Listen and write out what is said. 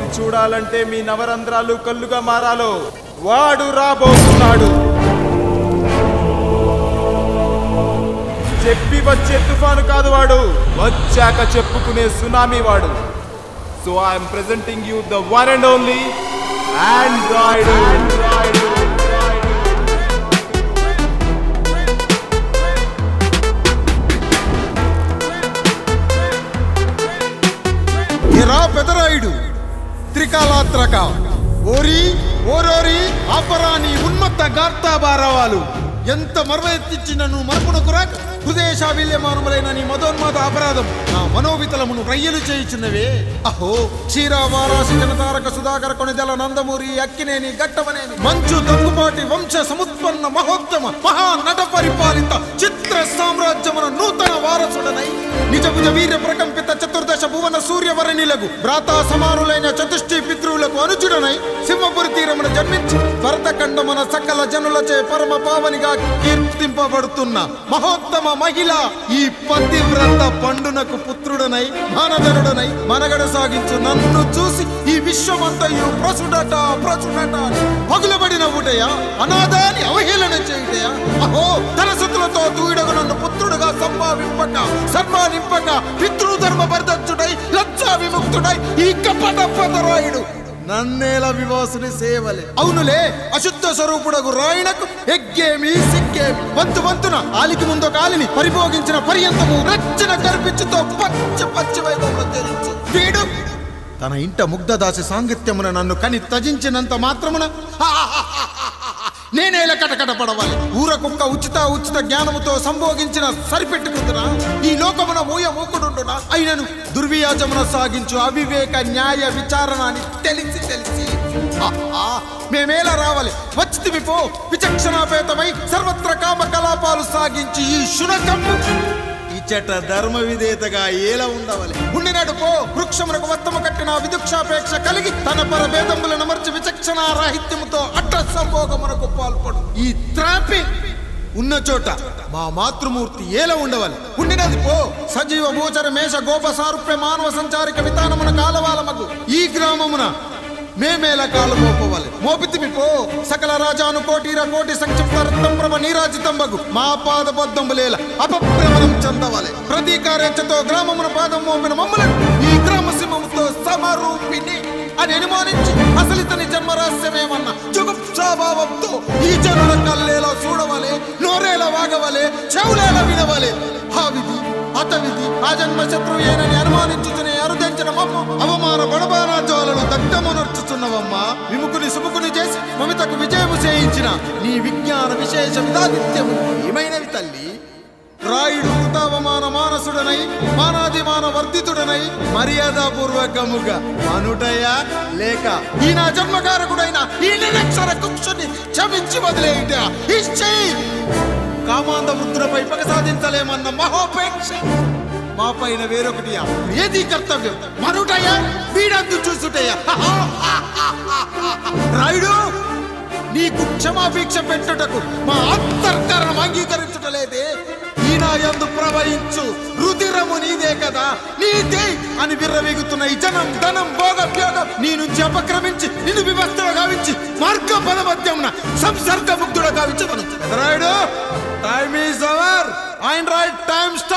చూడాలంటే మీ నవరంధ్రాలు కళ్ళుగా మారాలో వాడు రాబోతున్నాడు చెప్పి వచ్చే తుఫాను కాదు వాడు వచ్చాక చెప్పుకునే సునామీ వాడు so I'm presenting you the one and only android android era Pedarayudu త్రికాలాత్రక ఓరి ఓరోరి ఆపరాని ఉన్మత్త గార్తాబారవాలు ఎంత మర్వెత్తించినను మరపునకు రాక హృదయ శాబిల్యమానములైన నీ మదోన్మాద అపరాధం నా మనోవితలమును రయ్యలు చేయుచున్నవే అహో క్షీరా వారాసి జనతారక సుధాకర కొనిదల నందమూరి అక్కినేని గట్టవనేని మంచు దగ్గుపాటి వంశ సముత్పన్న మహోత్తమ మహా నట పరిపాలిత చిత్ర సామ్రాజ్యమున నూతన వారసుడనై నిజ భుజ వీర్య ప్రకంపిత చతుర్దశ భువన సూర్యవరణిలకు భ్రాతా సమానులైన చతుష్టి పితృవులకు అనుచుడనై సింహపురి తీరమున జన్మించి భరతఖండమున సకల జనులచే పరమ పావనిగా కీర్తింపబడుతున్న మహోత్తమ మహిళ ఈ పతివ్రత పండునకు పుత్రుడనై మానధనుడనై మనగడ సాగించు నన్ను చూసి ఈ విశ్వమంతయు ప్రసుడట ప్రసుడట అని పగులబడిన ఊటయా అనాథాన్ని అవహేళన చేయుటయా అహో తలసతులతో తూయిడగు నన్ను పుత్రుడుగా సంభావింపక సన్మానింపక పితృధర్మ బర్ధచ్చుడై లజ్జా విముక్తుడై ఈ కపట పదరాయుడు నన్నేల వివాసుని సేవలే అవునులే అశుద్ధ స్వరూపుడగు రాయణకు ఎగ్గేమి సిగ్గేమి వంతు వంతున ఆలికి ముందు కాలిని పరిభోగించిన పర్యంతము రచ్చన కర్పించుతో పచ్చ పచ్చ వైభవంలో తెరించు వీడు తన ఇంట ముగ్ధదాసి సాంగత్యమున నన్ను కని తజించినంత మాత్రమున నేనేల కటకట పడవాలి ఊర కుక్క ఉచిత ఉచిత జ్ఞానముతో సంభోగించిన సరిపెట్టుకుంటున్నా ఈ లోకమున మూయ మూకుడుండునా అయినను దుర్వ్యాజమున సాగించు అవివేక న్యాయ విచారణ అని తెలిసి తెలిసి ఆహా, మేమేలా రావాలి వచ్చితివి పో విచక్షణాపేతమై సర్వత్ర కామ కలాపాలు సాగించి ఈ శునకము ఇచ్చట ధర్మ విధేతగా ఏలా ఉండవలే ఉండినాడు పో వృక్షమునకు వత్తము కట్టిన విదుక్షాపేక్ష కలిగి తన పరభేదములను మర్చి విచక్షణ రాహిత్యముతో అట్ట సంభోగమునకు పాల్పడు ఈ త్రాపి ఉన్న చోట మా మాతృమూర్తి ఏల ఉండవాలి ఉండినది పో సజీవ భూచర మేష గోప సారూప్య మానవ సంచారిక విధానమున కాలవాలమగు ఈ గ్రామమున మేమేల కాలు మోపవాలి మోపితిమి పో సకల రాజాను కోటిర కోటి సంక్షిప్త రత్నప్రభ నీరాజితంబగు మా పాద బొద్దంబులేల అపప్రమణం చెందవాలి ప్రతీకారేచ్ఛతో గ్రామమున పాదం మోపిన మమ్మలను ఈ గ్రామ సింహముతో సమరూపిణి అని అనుమానించి అసలు ఇతని జన్మరహస్యమేమన్న జుగుప్సాభావంతో ఈ జనుల కల్లేలా చూడవలే నోరేలా వాగవలే చెవులేలా వినవలే ఆ విధి అత విధి ఆ జన్మ శత్రువు ఏనని అనుమానించుచునే అరుదించిన మమ్మ అవమాన బడబారాజ్యాలను దగ్ధమునర్చుచున్నవమ్మా విముకుని సుముకుని చేసి మమితకు విజయము చేయించిన నీ విజ్ఞాన విశేష విధానిత్యము ఏమైనవి తల్లి రాయుడు కృతావమాన మానసుడనై మానాదిమాన వర్ధితుడనై మర్యాదపూర్వకముగా మనుటయా లేక ఈ నా జన్మకారకుడైన ఈ నిరక్షర కుక్షుని క్షమించి వదిలేయుట ఇచ్చేయి కామాంధ వృద్ధులపై పగ సాధించలేమన్న మహోపేక్ష మా పైన వేరొకటి ఏది కర్తవ్యం మనుటయా వీడందు చూసుటయా రాయుడు నీకు క్షమాభిక్ష పెట్టుటకు మా అంతర్కరణం అంగీకరించుటలేదే ఈనాయందు ప్రవహించు రుధిరము నీదే కదా నీదే అని విర్రవీగుతున్న ఈ జనం ధనం భోగభ్యోగం నీ నుంచి అపక్రమించి నిన్ను వివస్థలో గావించి మార్గ పదమధ్యమున సంసర్గ ముగ్ధుడ గావించమను రాయుడు టైమ్ ఈజ్ అవర్ ఆయన రైట్ టైమ్